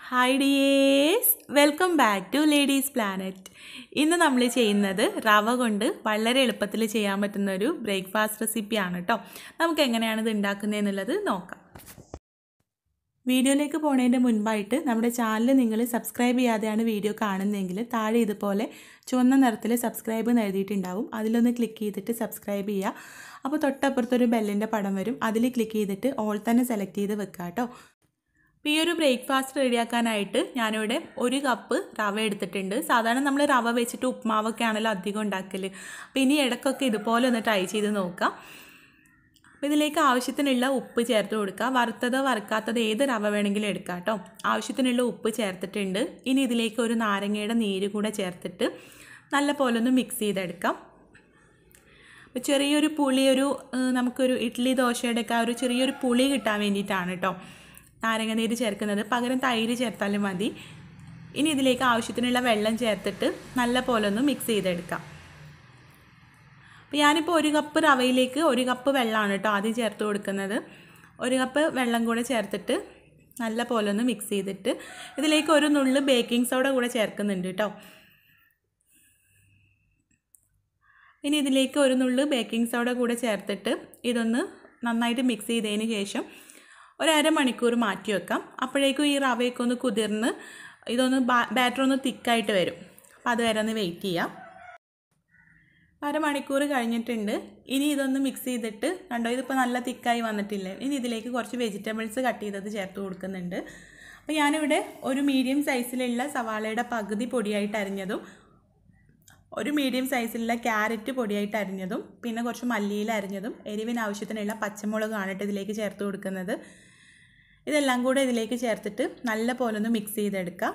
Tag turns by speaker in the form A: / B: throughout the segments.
A: hi dears welcome back to ladies planet ഇന്ന് നമ്മൾ ചെയ്യുന്നത് റവ കൊണ്ട് വളരെ എളുപ്പത്തിൽ ചെയ്യാൻ പറ്റുന്ന ഒരു ബ്രേക്ക്ഫാസ്റ്റ് റെസിപ്പിയാണ് കേട്ടോ നമുക്ക് എങ്ങനെയാണ് ഇത് ഉണ്ടാക്കുന്നതെന്നുള്ളത് നോക്കാം വീഡിയോയിലേക്ക് പോണതിൻ്റെ മുൻപായിട്ട് നമ്മുടെ ചാനൽ നിങ്ങൾ സബ്സ്ക്രൈബ് ചെയ്യാതെയാണ് വീഡിയോ കാണുന്നതെങ്കിൽ താഴെ ഇതുപോലെ ചുവന്ന നിറത്തിൽ സബ്സ്ക്രൈബ് എന്ന് എഴുതിയിട്ടുണ്ടാവും അതിലൊന്ന് ക്ലിക്ക് ചെയ്തിട്ട് സബ്സ്ക്രൈബ് ചെയ്യുക അപ്പോൾ തൊട്ടപ്പുറത്തൊരു ബെല്ലിൻ്റെ പടം വരും അതിൽ ക്ലിക്ക് ചെയ്തിട്ട് ഓൾ തന്നെ സെലക്ട് ചെയ്ത് വെക്കുക കേട്ടോ അപ്പോൾ ഈ ഒരു ബ്രേക്ക്ഫാസ്റ്റ് റെഡിയാക്കാനായിട്ട് ഞാനിവിടെ ഒരു കപ്പ് റവ എടുത്തിട്ടുണ്ട് സാധാരണ നമ്മൾ റവ വെച്ചിട്ട് ഉപ്മാവൊക്കെ ആണല്ലോ അധികം ഉണ്ടാക്കൽ അപ്പോൾ ഇനി ഇടയ്ക്കൊക്കെ ഇതുപോലെ ഒന്ന് ട്രൈ ചെയ്ത് നോക്കാം അപ്പോൾ ഇതിലേക്ക് ആവശ്യത്തിനുള്ള ഉപ്പ് ചേർത്ത് കൊടുക്കുക വറുത്തതോ വറുക്കാത്തതോ ഏത് റവ വേണമെങ്കിലും എടുക്കാം കേട്ടോ ആവശ്യത്തിനുള്ള ഉപ്പ് ചേർത്തിട്ടുണ്ട് ഇനി ഇതിലേക്ക് ഒരു നാരങ്ങയുടെ നീര് കൂടെ ചേർത്തിട്ട് നല്ല പോലെ ഒന്ന് മിക്സ് ചെയ്തെടുക്കാം അപ്പോൾ ചെറിയൊരു പുളി ഒരു നമുക്കൊരു ഇഡ്ഡലി ദോശയുടെ ഒക്കെ ആ ഒരു ചെറിയൊരു പുളി കിട്ടാൻ വേണ്ടിയിട്ടാണ് കേട്ടോ നാരങ്ങ നീര് ചേർക്കുന്നത് പകരം തൈര് ചേർത്താലും മതി ഇനി ഇതിലേക്ക് ആവശ്യത്തിനുള്ള വെള്ളം ചേർത്തിട്ട് നല്ല പോലെ ഒന്ന് മിക്സ് ചെയ്തെടുക്കാം അപ്പോൾ ഞാനിപ്പോൾ ഒരു കപ്പ് റവയിലേക്ക് ഒരു കപ്പ് വെള്ളമാണ് കേട്ടോ ആദ്യം ചേർത്ത് കൊടുക്കുന്നത് ഒരു കപ്പ് വെള്ളം കൂടെ ചേർത്തിട്ട് നല്ല പോലെ ഒന്ന് മിക്സ് ചെയ്തിട്ട് ഇതിലേക്ക് ഒരു നുള്ള് ബേക്കിംഗ് സോഡ കൂടെ ചേർക്കുന്നുണ്ട് കേട്ടോ ഇനി ഇതിലേക്ക് ഒരു നുള്ള് ബേക്കിംഗ് സോഡ കൂടെ ചേർത്തിട്ട് ഇതൊന്ന് നന്നായിട്ട് മിക്സ് ചെയ്തതിന് ശേഷം ഒരു അരമണിക്കൂർ മാറ്റി വെക്കാം അപ്പോഴേക്കും ഈ റവയൊക്കെ ഒന്ന് കുതിർന്ന് ഇതൊന്ന് ബാറ്റർ ഒന്ന് തിക്കായിട്ട് വരും അപ്പോൾ അത് വരെ ഒന്ന് വെയിറ്റ് ചെയ്യാം അരമണിക്കൂർ കഴിഞ്ഞിട്ടുണ്ട് ഇനി ഇതൊന്ന് മിക്സ് ചെയ്തിട്ട് കണ്ടോ ഇതിപ്പോൾ നല്ല തിക്കായി വന്നിട്ടില്ലേ ഇനി ഇതിലേക്ക് കുറച്ച് വെജിറ്റബിൾസ് കട്ട് ചെയ്തത് ചേർത്ത് കൊടുക്കുന്നുണ്ട് അപ്പോൾ ഞാനിവിടെ ഒരു മീഡിയം സൈസിലുള്ള സവാളയുടെ പകുതി പൊടിയായിട്ട് അരിഞ്ഞതും ഒരു മീഡിയം സൈസിലുള്ള ക്യാരറ്റ് പൊടിയായിട്ട് അരിഞ്ഞതും പിന്നെ കുറച്ച് മല്ലിയിൽ അരിഞ്ഞതും എരിവിന് ആവശ്യത്തിനുള്ള പച്ചമുളകാണ് കേട്ടോ ഇതിലേക്ക് ചേർത്ത് കൊടുക്കുന്നത് ഇതെല്ലാം കൂടെ ഇതിലേക്ക് ചേർത്തിട്ട് നല്ല പോലെ ഒന്ന് മിക്സ് ചെയ്തെടുക്കാം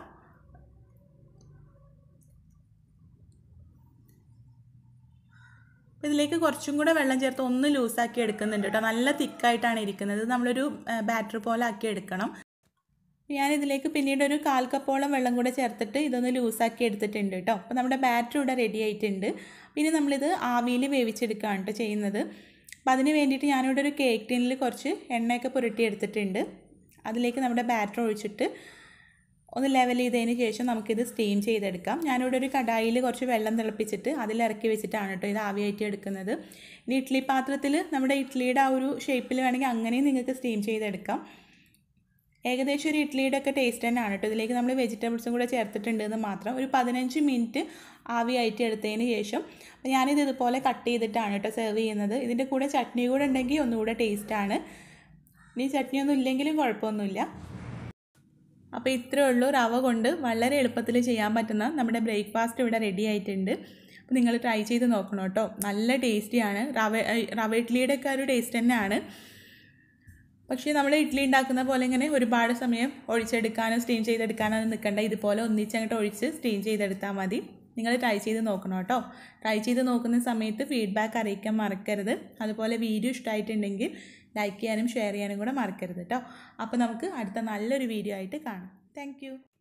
A: ഇതിലേക്ക് കുറച്ചും കൂടെ വെള്ളം ചേർത്ത് ഒന്ന് ലൂസാക്കി എടുക്കുന്നുണ്ട് കേട്ടോ നല്ല തിക്കായിട്ടാണ് ഇരിക്കുന്നത് നമ്മളൊരു ബാറ്റർ പോലെ ആക്കി എടുക്കണം ഞാനിതിലേക്ക് പിന്നീട് ഒരു കാൽ കപ്പോളം വെള്ളം കൂടെ ചേർത്തിട്ട് ഇതൊന്ന് ലൂസാക്കി എടുത്തിട്ടുണ്ട് കേട്ടോ അപ്പോൾ നമ്മുടെ ബാറ്റർ ഇവിടെ റെഡി ആയിട്ടുണ്ട് പിന്നെ നമ്മളിത് ആവിയിൽ വേവിച്ചെടുക്കുകയാണ് കേട്ടോ ചെയ്യുന്നത് അപ്പോൾ അതിന് വേണ്ടിയിട്ട് ഞാനിവിടെ ഒരു കേക്ക് ടീനിൽ കുറച്ച് എണ്ണയൊക്കെ പുരട്ടി എടുത്തിട്ടുണ്ട് അതിലേക്ക് നമ്മുടെ ബാറ്റർ ഒഴിച്ചിട്ട് ഒന്ന് ലെവൽ ചെയ്തതിന് ശേഷം നമുക്കിത് സ്റ്റീം ചെയ്തെടുക്കാം ഞാനിവിടെ ഒരു കടായിൽ കുറച്ച് വെള്ളം തിളപ്പിച്ചിട്ട് അതിൽ ഇറക്കി വെച്ചിട്ടാണ് കേട്ടോ ഇത് ആവിയായിട്ട് എടുക്കുന്നത് ഇനി ഇഡ്ഡലി പാത്രത്തിൽ നമ്മുടെ ഇഡ്ഡലിയുടെ ആ ഒരു ഷേപ്പിൽ വേണമെങ്കിൽ അങ്ങനെയും നിങ്ങൾക്ക് സ്റ്റീം ചെയ്തെടുക്കാം ഏകദേശം ഒരു ഇഡ്ഡലിയുടെ ഒക്കെ ടേസ്റ്റ് തന്നെയാണ് കേട്ടോ ഇതിലേക്ക് നമ്മൾ വെജിറ്റബിൾസും കൂടെ ചേർത്തിട്ടുണ്ടെന്ന് മാത്രം ഒരു പതിനഞ്ച് മിനിറ്റ് ആവിയായിട്ട് എടുത്തതിന് ശേഷം അപ്പോൾ ഞാനിത് ഇതുപോലെ കട്ട് ചെയ്തിട്ടാണ് കേട്ടോ സെർവ് ചെയ്യുന്നത് ഇതിൻ്റെ കൂടെ ചട്നി കൂടെ ഉണ്ടെങ്കിൽ ഒന്നുകൂടെ ടേസ്റ്റാണ് ഇനി ചട്നി ഒന്നും ഇല്ലെങ്കിലും കുഴപ്പമൊന്നുമില്ല അപ്പോൾ ഇത്രയേ ഉള്ളൂ റവ കൊണ്ട് വളരെ എളുപ്പത്തിൽ ചെയ്യാൻ പറ്റുന്ന നമ്മുടെ ബ്രേക്ക്ഫാസ്റ്റ് ഇവിടെ റെഡി ആയിട്ടുണ്ട് അപ്പോൾ നിങ്ങൾ ട്രൈ ചെയ്ത് നോക്കണം കേട്ടോ നല്ല ടേസ്റ്റിയാണ് റവ റവ ഇഡ്ഡലിയുടെ ഒക്കെ ഒരു ടേസ്റ്റ് തന്നെയാണ് പക്ഷേ നമ്മൾ ഇഡ്ഡലി ഉണ്ടാക്കുന്ന പോലെ ഇങ്ങനെ ഒരുപാട് സമയം ഒഴിച്ചെടുക്കാനോ സ്റ്റീം ചെയ്തെടുക്കാനോ നിൽക്കണ്ട ഇതുപോലെ ഒന്നിച്ചങ്ങോട്ട് ഒഴിച്ച് സ്റ്റീം ചെയ്തെടുത്താൽ മതി നിങ്ങൾ ട്രൈ ചെയ്ത് നോക്കണം കേട്ടോ ട്രൈ ചെയ്ത് നോക്കുന്ന സമയത്ത് ഫീഡ്ബാക്ക് അറിയിക്കാൻ മറക്കരുത് അതുപോലെ വീഡിയോ ഇഷ്ടമായിട്ടുണ്ടെങ്കിൽ ലൈക്ക് ചെയ്യാനും ഷെയർ ചെയ്യാനും കൂടെ മറക്കരുത് കേട്ടോ അപ്പോൾ നമുക്ക് അടുത്ത നല്ലൊരു വീഡിയോ ആയിട്ട് കാണാം താങ്ക്